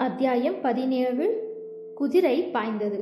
அத்தியாயம் பதினேழு குதிரை பாய்ந்தது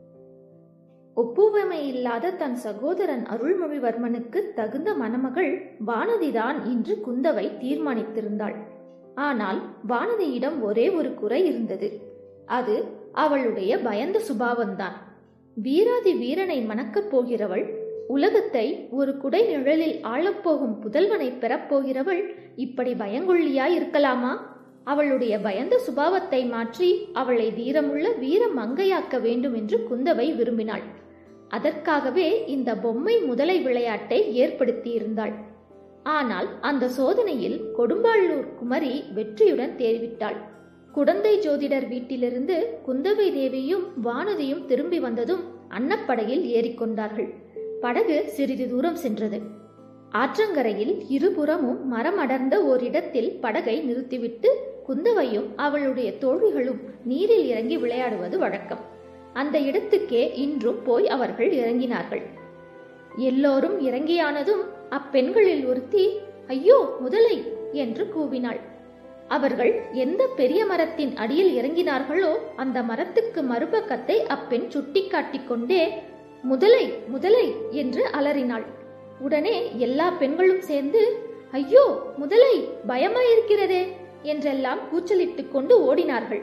ஒப்புவமையில்லாத தன் சகோதரன் அருள்மொழிவர்மனுக்கு தகுந்த மணமகள் வானதிதான் என்று குந்தவை தீர்மானித்திருந்தாள் ஆனால் வானதியிடம் ஒரே ஒரு குறை இருந்தது அது அவளுடைய பயந்த சுபாவம்தான் வீராதி வீரனை மணக்கப் போகிறவள் உலகத்தை ஒரு குடை நிழலில் ஆளப்போகும் புதல்வனை பெறப்போகிறவள் இப்படி பயங்கொள்ளியாய் இருக்கலாமா அவளுடைய பயந்த சுபாவத்தை மாற்றி அவளை வீரமுள்ள வீர மங்கையாக்க வேண்டும் என்று குந்தவை விரும்பினாள் அதற்காகவே இந்த பொம்மை முதலை விளையாட்டை ஏற்படுத்தியிருந்தாள் ஆனால் அந்த சோதனையில் கொடும்பாளூர் குமரி வெற்றியுடன் தேறிவிட்டாள் குடந்தை ஜோதிடர் வீட்டிலிருந்து குந்தவை தேவியும் வானதியும் திரும்பி வந்ததும் அன்னப்படகில் ஏறிக்கொண்டார்கள் படகு சிறிது தூரம் சென்றது ஆற்றங்கரையில் இருபுறமும் மரம் அடர்ந்த ஓரிடத்தில் படகை நிறுத்திவிட்டு குந்தவையும் அவளுடைய தோழிகளும் நீரில் இறங்கி விளையாடுவது வழக்கம் அந்த இடத்துக்கே இன்றும் போய் அவர்கள் இறங்கினார்கள் எல்லோரும் இறங்கியானதும் அப்பெண்களில் ஒருத்தி ஐயோ முதலை என்று கூவினாள் அவர்கள் எந்த பெரிய மரத்தின் அடியில் இறங்கினார்களோ அந்த மரத்துக்கு மறுபக்கத்தை அப்பெண் சுட்டிக்காட்டிக் கொண்டே முதலை முதலை என்று அலறினாள் உடனே எல்லா பெண்களும் சேர்ந்து ஐயோ முதலை பயமாயிருக்கிறதே என்றெல்லாம் கூச்சலிட்டுக் கொண்டு ஓடினார்கள்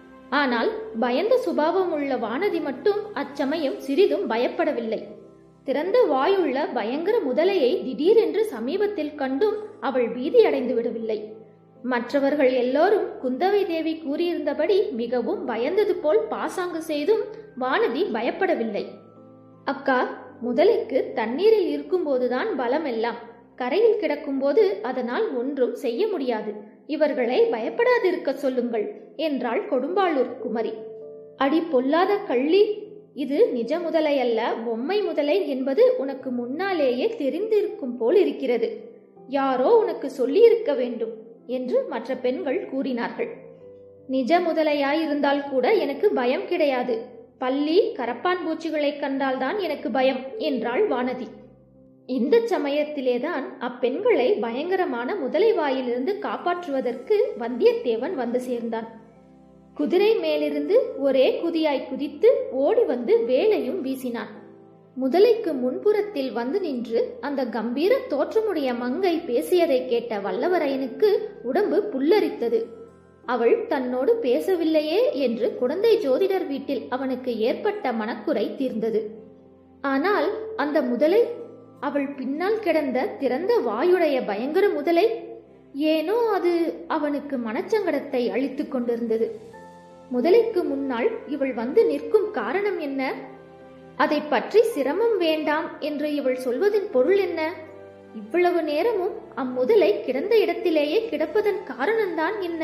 ஆனால் பயந்த சுபாவம் உள்ள வானதி மட்டும் அச்சமயம் சிறிதும் பயப்படவில்லை திறந்த வாயுள்ள பயங்கர முதலையை திடீரென்று சமீபத்தில் கண்டும் அவள் பீதியடைந்து விடவில்லை மற்றவர்கள் எல்லோரும் குந்தவை தேவி கூறியிருந்தபடி மிகவும் பயந்தது போல் பாசாங்கு செய்தும் வானதி பயப்படவில்லை அக்கா முதலைக்கு தண்ணீரில் இருக்கும்போதுதான் பலம் எல்லாம் கரையில் கிடக்கும்போது அதனால் ஒன்றும் செய்ய முடியாது இவர்களை பயப்படாதிருக்க சொல்லுங்கள் என்றாள் கொடும்பாளூர் குமரி அடி பொல்லாத கள்ளி இது நிஜ முதலை அல்ல பொம்மை முதலை என்பது உனக்கு முன்னாலேயே தெரிந்திருக்கும் போல் இருக்கிறது யாரோ உனக்கு சொல்லியிருக்க வேண்டும் என்று மற்ற பெண்கள் கூறினார்கள் நிஜ முதலையாயிருந்தால் கூட எனக்கு பயம் கிடையாது பள்ளி கரப்பான் பூச்சிகளை கண்டால்தான் எனக்கு பயம் என்றாள் வானதி இந்த சமயத்திலேதான் அப்பெண்களை பயங்கரமான முதலை வாயிலிருந்து காப்பாற்றுவதற்கு வந்தியத்தேவன் வந்து சேர்ந்தான் குதிரை மேலிருந்து ஒரே குதியாய் குதித்து ஓடி வந்து வேலையும் வீசினான் முதலைக்கு முன்புறத்தில் வந்து நின்று அந்த கம்பீர தோற்றமுடைய மங்கை பேசியதை கேட்ட வல்லவரையனுக்கு உடம்பு புல்லரித்தது அவள் தன்னோடு பேசவில்லையே என்று குழந்தை ஜோதிடர் வீட்டில் அவனுக்கு ஏற்பட்ட மனக்குறை தீர்ந்தது ஆனால் அந்த முதலை அவள் பின்னால் கிடந்த திறந்த வாயுடைய பயங்கர முதலை ஏனோ அது அவனுக்கு மனச்சங்கடத்தை அளித்துக் கொண்டிருந்தது முதலைக்கு முன்னால் இவள் வந்து நிற்கும் காரணம் என்ன அதை பற்றி சிரமம் வேண்டாம் என்று இவள் சொல்வதின் பொருள் என்ன இவ்வளவு நேரமும் அம்முதலை கிடந்த இடத்திலேயே கிடப்பதன் காரணம்தான் என்ன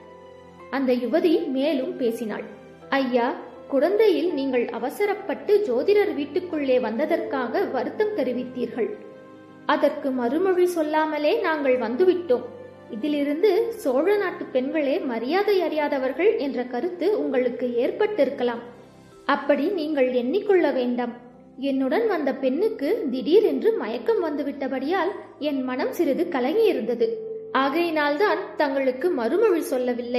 அந்த யுவதி மேலும் பேசினாள் ஐயா குழந்தையில் நீங்கள் அவசரப்பட்டு ஜோதிடர் வீட்டுக்குள்ளே வந்ததற்காக வருத்தம் தெரிவித்தீர்கள் அதற்கு மறுமொழி சொல்லாமலே நாங்கள் வந்துவிட்டோம் இதிலிருந்து சோழ நாட்டு பெண்களே மரியாதை அறியாதவர்கள் என்ற கருத்து உங்களுக்கு ஏற்பட்டிருக்கலாம் அப்படி நீங்கள் எண்ணிக்கொள்ள வேண்டாம் என்னுடன் வந்த பெண்ணுக்கு திடீரென்று மயக்கம் வந்துவிட்டபடியால் என் மனம் சிறிது கலங்கியிருந்தது ஆகையினால்தான் தங்களுக்கு மறுமொழி சொல்லவில்லை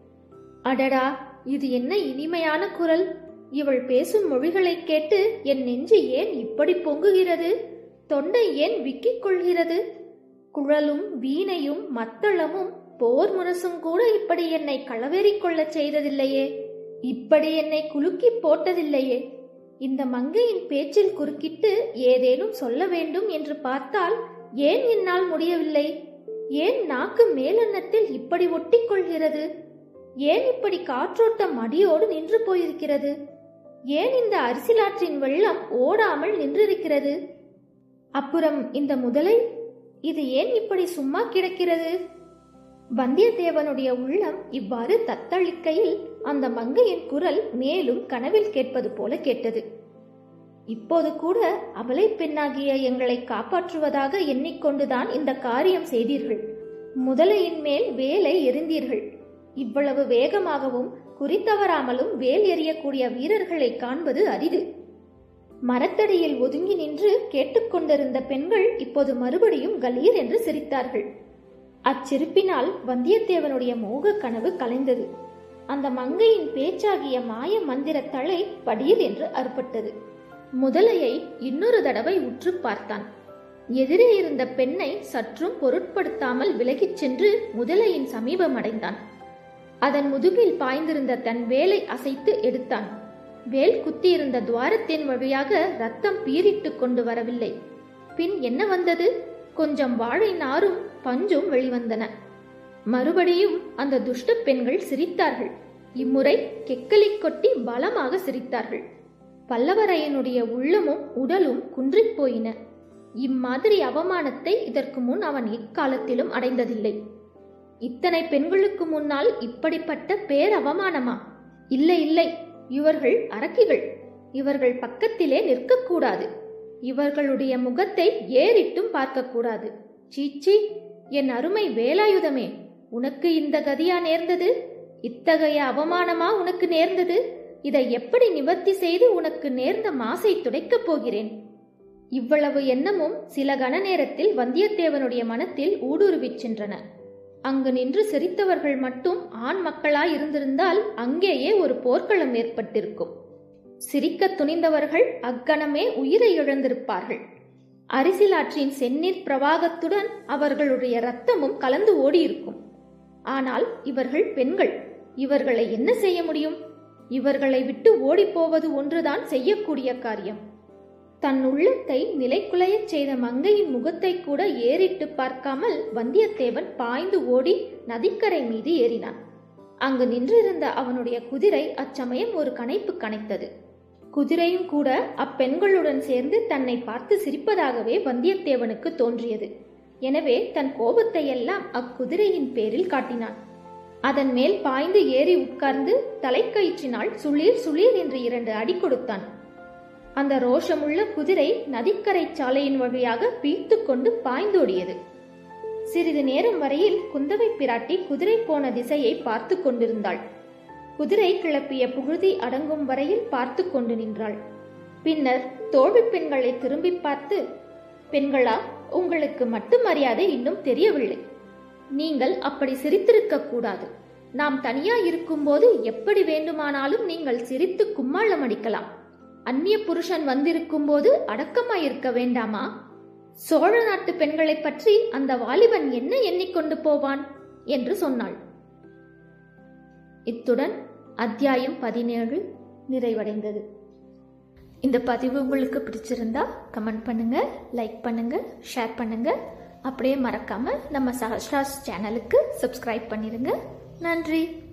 அடடா இது என்ன இனிமையான குரல் இவள் பேசும் மொழிகளைக் கேட்டு என் நெஞ்சு ஏன் இப்படி பொங்குகிறது தொண்டை ஏன் விக்கிக் கொள்கிறது குழலும் வீணையும் மத்தளமும் போர் முரசும் கூட இப்படி என்னை களவேறிக் கொள்ளச் செய்ததில்லையே இப்படி என்னை குலுக்கி போட்டதில்லையே இந்த மங்கையின் பேச்சில் குறுக்கிட்டு ஏதேனும் சொல்ல வேண்டும் என்று பார்த்தால் ஏன் என்னால் முடியவில்லை ஏன் நாக்கு மேலெண்ணத்தில் இப்படி ஒட்டிக் கொள்கிறது ஏன் இப்படி காற்றோட்டம் மடியோடு நின்று போயிருக்கிறது ஏன் இந்த அரிசிலாற்றின் வெள்ளம் ஓடாமல் நின்றிருக்கிறது அப்புறம் இந்த முதலை இது ஏன் இப்படி சும்மா கிடக்கிறது வந்தியத்தேவனுடைய உள்ளம் இவ்வாறு தத்தளிக்கையில் அந்த மங்கையின் குரல் மேலும் கனவில் கேட்பது போல கேட்டது இப்போது கூட அபலை பெண்ணாகிய எங்களை காப்பாற்றுவதாக எண்ணிக்கொண்டுதான் இந்த காரியம் செய்தீர்கள் முதலையின் மேல் வேலை எறிந்தீர்கள் இவ்வளவு வேகமாகவும் குறித்தவராமலும் வேல் எறியக்கூடிய வீரர்களை காண்பது அரிது மரத்தடியில் ஒதுங்கி நின்று கேட்டுக்கொண்டிருந்த பெண்கள் இப்போது மறுபடியும் கலீர் என்று சிரித்தார்கள் அச்சிரிப்பினால் வந்தியத்தேவனுடைய மோக கனவு கலைந்தது அந்த மங்கையின் பேச்சாகிய மாய மந்திர தலை படியில் என்று அறுபட்டது முதலையை இன்னொரு தடவை உற்று பார்த்தான் எதிரே இருந்த பெண்ணை சற்றும் பொருட்படுத்தாமல் விலகிச் சென்று முதலையின் சமீபம் அடைந்தான் அதன் முதுகில் பாய்ந்திருந்த தன் வேலை அசைத்து எடுத்தான் வேல் குத்தியிருந்த துவாரத்தின் வழியாக ரத்தம் பீரிட்டு கொண்டு வரவில்லை பின் என்ன வந்தது கொஞ்சம் வாழை நாரும் பஞ்சும் வெளிவந்தன மறுபடியும் அந்த துஷ்ட பெண்கள் சிரித்தார்கள் இம்முறை கெக்கலி கொட்டி பலமாக சிரித்தார்கள் பல்லவரையனுடைய உள்ளமும் உடலும் குன்றிப் போயின இம்மாதிரி அவமானத்தை இதற்கு முன் அவன் எக்காலத்திலும் அடைந்ததில்லை இத்தனை பெண்களுக்கு முன்னால் இப்படிப்பட்ட பேரவமானமா இல்லை இல்லை இவர்கள் அரக்கிகள் இவர்கள் பக்கத்திலே நிற்கக்கூடாது இவர்களுடைய முகத்தை ஏறிட்டும் பார்க்கக்கூடாது சீச்சி என் அருமை வேலாயுதமே உனக்கு இந்த கதியா நேர்ந்தது இத்தகைய அவமானமா உனக்கு நேர்ந்தது இதை எப்படி நிவர்த்தி செய்து உனக்கு நேர்ந்த மாசை துடைக்கப் போகிறேன் இவ்வளவு எண்ணமும் சில கண நேரத்தில் வந்தியத்தேவனுடைய மனத்தில் ஊடுருவிச் சென்றன அங்கு நின்று சிரித்தவர்கள் மட்டும் ஆண் மக்களாய் இருந்திருந்தால் அங்கேயே ஒரு போர்க்களம் ஏற்பட்டிருக்கும் சிரிக்க துணிந்தவர்கள் அக்கணமே உயிரை இழந்திருப்பார்கள் அரிசிலாற்றின் செந்நீர் பிரவாகத்துடன் அவர்களுடைய இரத்தமும் கலந்து ஓடியிருக்கும் ஆனால் இவர்கள் பெண்கள் இவர்களை என்ன செய்ய முடியும் இவர்களை விட்டு ஓடிப்போவது ஒன்றுதான் செய்யக்கூடிய காரியம் தன் உள்ளத்தை நிலைக்குலையச் செய்த மங்கையின் முகத்தை கூட ஏறிட்டு பார்க்காமல் வந்தியத்தேவன் பாய்ந்து ஓடி நதிக்கரை மீது ஏறினான் அங்கு நின்றிருந்த அவனுடைய குதிரை அச்சமயம் ஒரு கனைப்பு கனைத்தது குதிரையும் கூட அப்பெண்களுடன் சேர்ந்து தன்னை பார்த்து சிரிப்பதாகவே வந்தியத்தேவனுக்கு தோன்றியது எனவே தன் கோபத்தை எல்லாம் அக்குதிரையின் பேரில் காட்டினான் அதன் மேல் பாய்ந்து ஏறி உட்கார்ந்து தலைக்கயிற்றினால் சுளீர் சுளீர் என்று இரண்டு அடி கொடுத்தான் அந்த ரோஷமுள்ள குதிரை நதிக்கரை சாலையின் வழியாக பீத்து கொண்டு பாய்ந்தோடியது சிறிது நேரம் வரையில் குந்தவை பிராட்டி குதிரை போன திசையை பார்த்து கொண்டிருந்தாள் குதிரை கிளப்பிய புழுதி அடங்கும் வரையில் பார்த்து கொண்டு நின்றாள் பின்னர் தோழி பெண்களை திரும்பி பார்த்து பெண்களா உங்களுக்கு மட்டும் மரியாதை இன்னும் தெரியவில்லை நீங்கள் அப்படி சிரித்திருக்க கூடாது நாம் தனியா இருக்கும்போது எப்படி வேண்டுமானாலும் நீங்கள் சிரித்து கும்மாளம் அடிக்கலாம் அந்நிய புருஷன் வந்திருக்கும் போது அடக்கமாயிருக்க வேண்டாமா சோழ நாட்டு பெண்களை பற்றி அந்த வாலிபன் என்ன எண்ணிக்கொண்டு போவான் என்று சொன்னாள் இத்துடன் அத்தியாயம் பதினேழு நிறைவடைந்தது இந்த பதிவு உங்களுக்கு பிடிச்சிருந்தா கமெண்ட் பண்ணுங்க லைக் பண்ணுங்க ஷேர் பண்ணுங்க அப்படியே மறக்காம நம்ம சஹஸ்ராஸ் சேனலுக்கு சப்ஸ்கிரைப் பண்ணிருங்க நன்றி